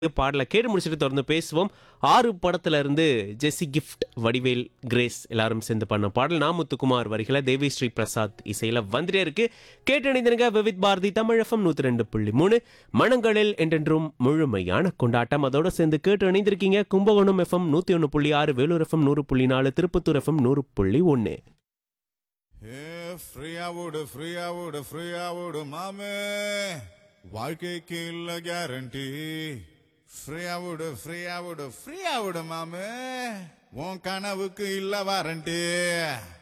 பாடலை கேட்டு முடிச்சுட்டு தொடர்ந்து பேசுவோம் ஆறு படத்துல இருந்து ஜெசி கிஃப்ட் வடிவேல் கிரேஸ் எல்லாரும் சேர்ந்து பண்ண பாடல் நாமுத்துக்குமார் வரிகளை தேவி ஸ்ரீ பிரசாத் இசையில வந்துட்டே இருக்கு கேட்டணிந்தனுங்க விவித் பாரதி தமிழ் எஃப்எம் நூத்தி ரெண்டு புள்ளி மூணு மனங்களில் என்றென்றும் முழுமையான கொண்டாட்டம் அதோட சேர்ந்து கேட்டு இணைந்திருக்கீங்க கும்பகோணம் எஃப்எம் நூத்தி ஒன்று புள்ளி ஆறு வேலூர் எஃப்எம் நூறு புள்ளி நாலு திருப்பத்தூர் எஃப்எம் நூறு புள்ளி ஒன்று ஏ ஃப்ரீயா விடு ஃப்ரீயா விடு ஃப்ரீயா விடு மாமே வாழ்க்கைக்கு இல்ல கேரண்டி ஃப்ரீயா விடு ஃப்ரீயா விடு ஃப்ரீயா விடு மாமே உன் கனவுக்கு இல்ல வாரண்டி